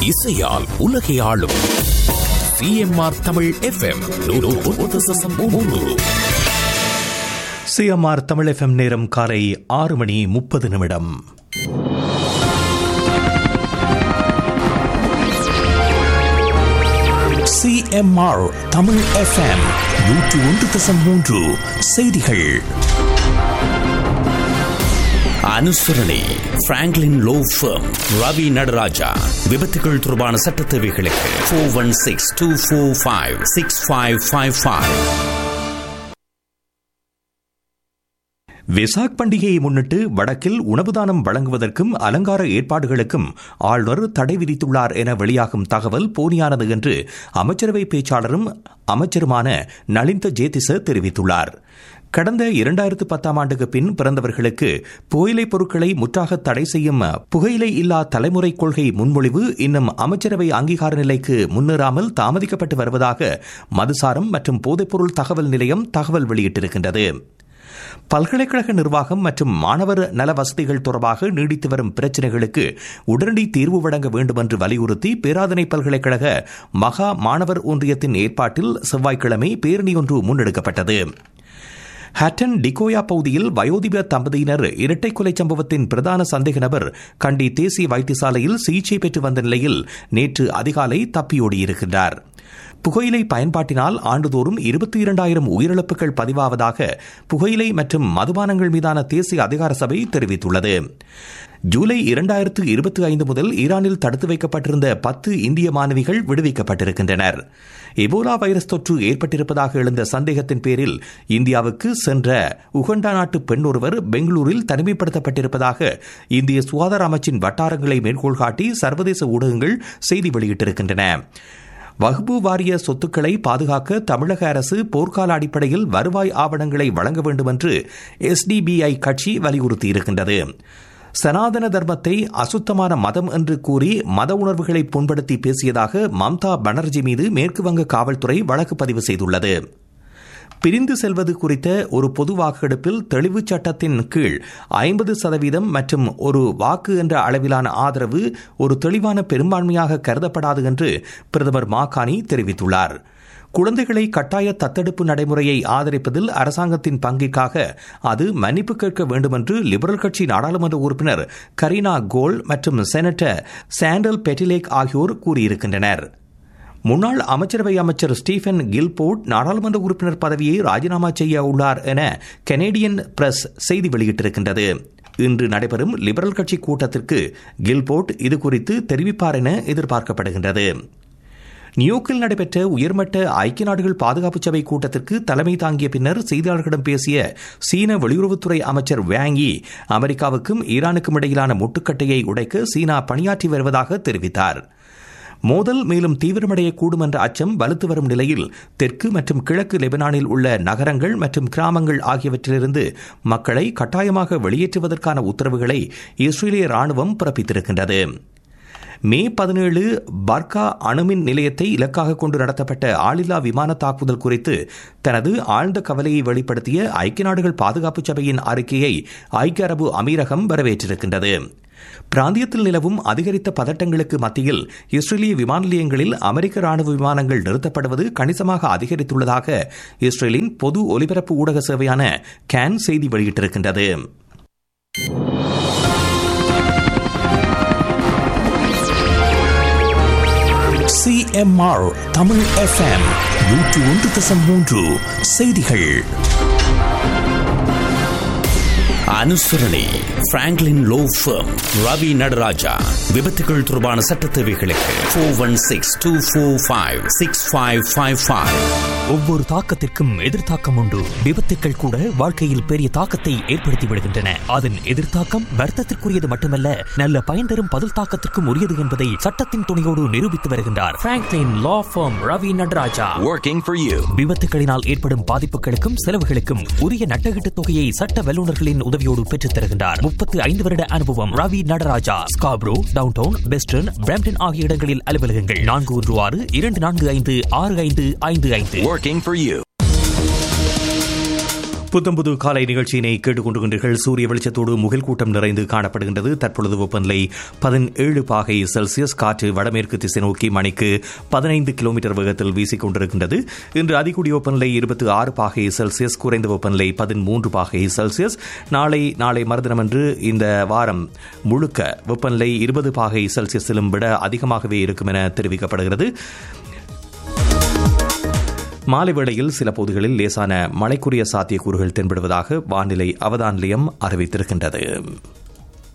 இசையால் உலகை ஆளும் CMR Tamil FM CMR Tamil FM நேரம் காலை ஆறு மணி முப்பது நிமிடம் சிஎம்ஆர் தமிழ் எஃப்எம் நூற்று ஒன்று தசம் மூன்று செய்திகள் அனுசரணை Franklin law firm Ravi Nataraja விபத்துகள் தொடர்பான சட்ட தேவைகளுக்கு four one six two four five six five five five Vesak பண்டிகையை முன்னிட்டு வடக்கில் உணவு தானம் வழங்குவதற்கும் அலங்கார ஏற்பாடுகளுக்கும் ஆளுநர் தடை விதித்துள்ளார் என வெளியாகும் தகவல் போலியானது என்று அமைச்சரவை பேச்சாளரும் அமைச்சருமான நலிந்த ஜேதிச தெரிவித்துள்ளார் கடந்த இரண்டாயிரத்து பத்தாம் ஆண்டுக்கு பின் பிறந்தவர்களுக்கு புகையிலை பொருட்களை முற்றாக தடை செய்யும் புகையிலை இல்லா தலைமுறை கொள்கை முன்மொழிவு இன்னும் அமைச்சரவை அங்கீகார நிலைக்கு முன்னேறாமல் தாமதிக்கப்பட்டு வருவதாக மதுசாரம் மற்றும் போதைப்பொருள் தகவல் நிலையம் தகவல் வெளியிட்டிருக்கின்றது பல்கலைக்கழக நிர்வாகம் மற்றும் மாணவர் நல வசதிகள் தொடர்பாக நீடித்து வரும் பிரச்சினைகளுக்கு உடனடி தீர்வு வழங்க வேண்டும் என்று வலியுறுத்தி பேராதனை பல்கலைக்கழக மகா மாணவர் ஒன்றியத்தின் ஏற்பாட்டில் செவ்வாய்க்கிழமை பேரணி ஒன்று முன்னெடுக்கப்பட்டது ஹட்டன் டிகோயா பகுதியில் வயோதிப தம்பதியினர் இரட்டை கொலை சம்பவத்தின் பிரதான சந்தேக நபர் கண்டி தேசிய வைத்தியசாலையில் சிகிச்சை பெற்று வந்த நிலையில் நேற்று அதிகாலை தப்பியோடியிருக்கிறார் புகையிலை பயன்பாட்டினால் ஆண்டுதோறும் இருபத்தி இரண்டாயிரம் உயிரிழப்புகள் பதிவாவதாக புகையிலை மற்றும் மதுபானங்கள் மீதான தேசிய அதிகார சபை தெரிவித்துள்ளது ஜூலை இரண்டாயிரத்து இருபத்தி ஐந்து முதல் ஈரானில் தடுத்து வைக்கப்பட்டிருந்த பத்து இந்திய மாணவிகள் விடுவிக்கப்பட்டிருக்கின்றனர் எபோலா வைரஸ் தொற்று ஏற்பட்டிருப்பதாக எழுந்த சந்தேகத்தின் பேரில் இந்தியாவுக்கு சென்ற உகண்டா நாட்டு பெண் ஒருவர் பெங்களூரில் தனிமைப்படுத்தப்பட்டிருப்பதாக இந்திய சுகாதார அமைச்சின் வட்டாரங்களை மேற்கோள் காட்டி சர்வதேச ஊடகங்கள் செய்தி வெளியிட்டிருக்கின்றன வகுப்பு வாரிய சொத்துக்களை பாதுகாக்க தமிழக அரசு போர்க்கால அடிப்படையில் வருவாய் ஆவணங்களை வழங்க வேண்டும் என்று எஸ்டிபிஐ கட்சி வலியுறுத்தியிருக்கின்றது சனாதன தர்மத்தை அசுத்தமான மதம் என்று கூறி மத உணர்வுகளை புண்படுத்தி பேசியதாக மம்தா பானர்ஜி மீது மேற்குவங்க காவல்துறை வழக்கு பதிவு செய்துள்ளது பிரிந்து செல்வது குறித்த ஒரு பொது வாக்கெடுப்பில் தெளிவு சட்டத்தின் கீழ் ஐம்பது சதவீதம் மற்றும் ஒரு வாக்கு என்ற அளவிலான ஆதரவு ஒரு தெளிவான பெரும்பான்மையாக கருதப்படாது என்று பிரதமர் மாகாணி தெரிவித்துள்ளார் குழந்தைகளை கட்டாய தத்தெடுப்பு நடைமுறையை ஆதரிப்பதில் அரசாங்கத்தின் பங்கிற்காக அது மன்னிப்பு கேட்க வேண்டும் என்று லிபரல் கட்சி நாடாளுமன்ற உறுப்பினர் கரீனா கோல் மற்றும் செனட்டர் சாண்டல் பெட்டிலேக் ஆகியோர் கூறியிருக்கின்றனர் முன்னாள் அமைச்சரவை அமைச்சர் ஸ்டீஃபன் கில்போர்ட் நாடாளுமன்ற உறுப்பினர் பதவியை ராஜினாமா செய்ய உள்ளார் என கனேடியன் பிரஸ் செய்தி வெளியிட்டிருக்கின்றது இன்று நடைபெறும் லிபரல் கட்சி கூட்டத்திற்கு கில்போர்ட் இதுகுறித்து தெரிவிப்பார் என எதிர்பார்க்கப்படுகின்றது நியூயோர்க்கில் நடைபெற்ற உயர்மட்ட ஐக்கிய நாடுகள் பாதுகாப்பு சபை கூட்டத்திற்கு தலைமை தாங்கிய பின்னர் செய்தியாளர்களிடம் பேசிய சீன வெளியுறவுத்துறை அமைச்சர் வேங்கி அமெரிக்காவுக்கும் ஈரானுக்கும் இடையிலான முட்டுக்கட்டையை உடைக்க சீனா பணியாற்றி வருவதாக தெரிவித்தார் மோதல் மேலும் தீவிரமடையக்கூடும் என்ற அச்சம் வலுத்து வரும் நிலையில் தெற்கு மற்றும் கிழக்கு லெபனானில் உள்ள நகரங்கள் மற்றும் கிராமங்கள் ஆகியவற்றிலிருந்து மக்களை கட்டாயமாக வெளியேற்றுவதற்கான உத்தரவுகளை இஸ்ரேலிய ராணுவம் பிறப்பித்திருக்கின்றது மே பதினேழு பர்கா அணுமின் நிலையத்தை இலக்காக கொண்டு நடத்தப்பட்ட ஆளில்லா விமான தாக்குதல் குறித்து தனது ஆழ்ந்த கவலையை வெளிப்படுத்திய ஐக்கிய நாடுகள் பாதுகாப்பு சபையின் அறிக்கையை ஐக்கிய அரபு அமீரகம் வரவேற்றிருக்கின்றது பிராந்தியத்தில் நிலவும் அதிகரித்த பதட்டங்களுக்கு மத்தியில் இஸ்ரேலிய விமான நிலையங்களில் அமெரிக்க ராணுவ விமானங்கள் நிறுத்தப்படுவது கணிசமாக அதிகரித்துள்ளதாக இஸ்ரேலின் பொது ஒலிபரப்பு ஊடக சேவையான கேன் செய்தி வெளியிட்டிருக்கின்றது சிஎம்ஆர் தமிழ் எஃப்எம் நூற்று ஒன்று தசம் மூன்று செய்திகள் அனுசரணை Franklin law firm Ravi Nataraja விபத்துகள் தொடர்பான சட்ட தேவைகளுக்கு four one six two four five six five five five ஒவ்வொரு தாக்கத்திற்கும் எதிர்த்தாக்கம் உண்டு விபத்துக்கள் கூட வாழ்க்கையில் பெரிய தாக்கத்தை ஏற்படுத்தி விடுகின்றன அதன் எதிர்த்தாக்கம் வர்த்தத்திற்குரியது மட்டுமல்ல நல்ல பயன் தரும் பதில் தாக்கத்திற்கும் உரியது என்பதை சட்டத்தின் துணையோடு நிரூபித்து வருகின்றார் Franklin law firm Ravi Nataraja Working for you. விபத்துகளினால் ஏற்படும் பாதிப்புகளுக்கும் செலவுகளுக்கும் உரிய நட்டகீட்டு தொகையை சட்ட வல்லுநர்களின் உதவியோடு பெற்றுத் தருகின்றார் முப்பத்தி ஐந்து வருட அனுபவம் Ravi Nataraja Scarborough downtown western Brampton ஆகிய இடங்களில் அலுவலகங்கள் நான்கு ஒன்று ஆறு இரண்டு நான்கு ஐந்து ஆறு ஐந்து ஐந்து ஐந்து Working for you. புத்தம்புது காலை நிகழ்ச்சியினை கேட்டுக்கொண்டிருக்கின்றீர்கள் சூரிய வெளிச்சத்தோடு முகில் கூட்டம் நிறைந்து காணப்படுகின்றது தற்பொழுது வெப்பநிலை பதினேழு பாகை செல்சியஸ் காற்று வடமேற்கு திசை நோக்கி மணிக்கு பதினைந்து கிலோமீட்டர் வேகத்தில் வீசிக் கொண்டிருக்கின்றது இன்று அதிகூடிய வெப்பநிலை இருபத்தி ஆறு பாகை செல்சியஸ் குறைந்த வெப்பநிலை பதிமூன்று பாகை செல்சியஸ் நாளை நாளை மறுதினமன்று இந்த வாரம் முழுக்க வெப்பநிலை இருபது பாகை செல்சியஸிலும் விட அதிகமாகவே இருக்கும் என தெரிவிக்கப்படுகிறது மாலை வேளையில் சில பகுதிகளில் லேசான மழைக்குரிய சாத்தியக்கூறுகள் தென்படுவதாக வானிலை அவதான நிலையம் அறிவித்திருக்கின்றது